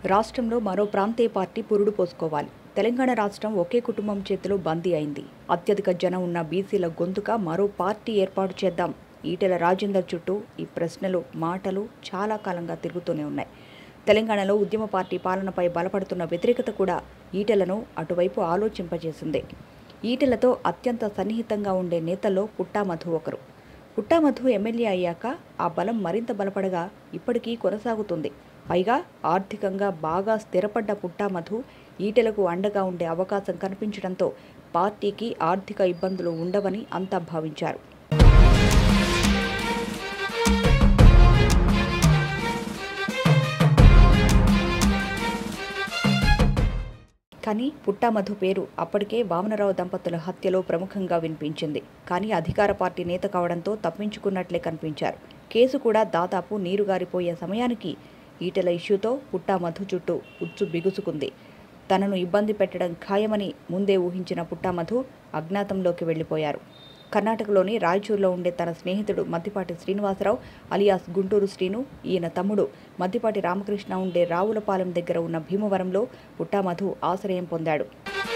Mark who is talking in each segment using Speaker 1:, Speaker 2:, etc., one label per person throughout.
Speaker 1: రాష్ట్రంలో మరో ప్రాంతీయ పార్టీ పురుడు పోసుకోవాలి తెలంగాణ రాష్ట్రం ఒకే కుటుంబం చేతిలో బందీ అయింది అత్యధిక జనం ఉన్న బీసీల గొంతుక మరో పార్టీ ఏర్పాటు చేద్దాం ఈటెల రాజేందర్ చుట్టూ ఈ ప్రశ్నలు మాటలు చాలా కాలంగా తిరుగుతూనే ఉన్నాయి తెలంగాణలో ఉద్యమ పార్టీ పాలనపై బలపడుతున్న వ్యతిరేకత కూడా ఈటెలను అటువైపు ఆలోచింపజేసింది ఈటెలతో అత్యంత సన్నిహితంగా ఉండే నేతల్లో పుట్టా మధు ఒకరు పుట్టా మధు ఎమ్మెల్యే అయ్యాక ఆ బలం మరింత బలపడగా ఇప్పటికీ కొనసాగుతుంది పైగా ఆర్థికంగా బాగా స్థిరపడ్డ పుట్టా మధు ఈటెలకు అండగా ఉండే అవకాశం కనిపించడంతో పార్టీకి ఆర్థిక ఇబ్బందులు ఉండవని అంతా భావించారు కానీ పుట్టామధు పేరు అప్పటికే వామనరావు దంపతుల హత్యలో ప్రముఖంగా వినిపించింది కానీ అధికార పార్టీ నేత కావడంతో తప్పించుకున్నట్లే కనిపించారు కేసు కూడా దాదాపు నీరుగారిపోయే సమయానికి ఈటెల ఇష్యూతో పుట్టామధు చుట్టూ ఉచ్చు బిగుసుకుంది తనను ఇబ్బంది పెట్టడం ఖాయమని ముందే ఊహించిన పుట్టామధు అజ్ఞాతంలోకి వెళ్లిపోయారు కర్ణాటకలోని రాయచూరులో ఉండే తన స్నేహితుడు మద్దిపాటి శ్రీనివాసరావు అలియాస్ గుంటూరు శ్రీను ఈయన తమ్ముడు మద్దిపాటి రామకృష్ణ ఉండే రావులపాలెం దగ్గర ఉన్న భీమవరంలో పుట్టామధు ఆశ్రయం పొందాడు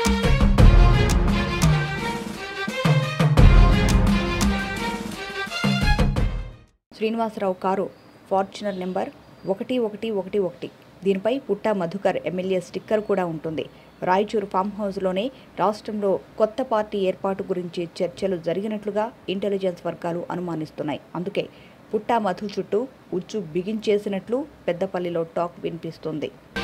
Speaker 1: శ్రీనివాసరావు కారు ఫార్చునర్ నెంబర్ ఒకటి ఒకటి ఒకటి ఒకటి దీనిపై పుట్టా మధుకర్ ఎమ్మెల్యే స్టిక్కర్ కూడా ఉంటుంది రాయచూరు ఫామ్ హౌస్లోనే రాష్ట్రంలో కొత్త పార్టీ ఏర్పాటు గురించి చర్చలు జరిగినట్లుగా ఇంటెలిజెన్స్ వర్గాలు అనుమానిస్తున్నాయి అందుకే పుట్టా మధు చుట్టూ ఉచ్చు బిగించేసినట్లు పెద్దపల్లిలో టాక్ వినిపిస్తుంది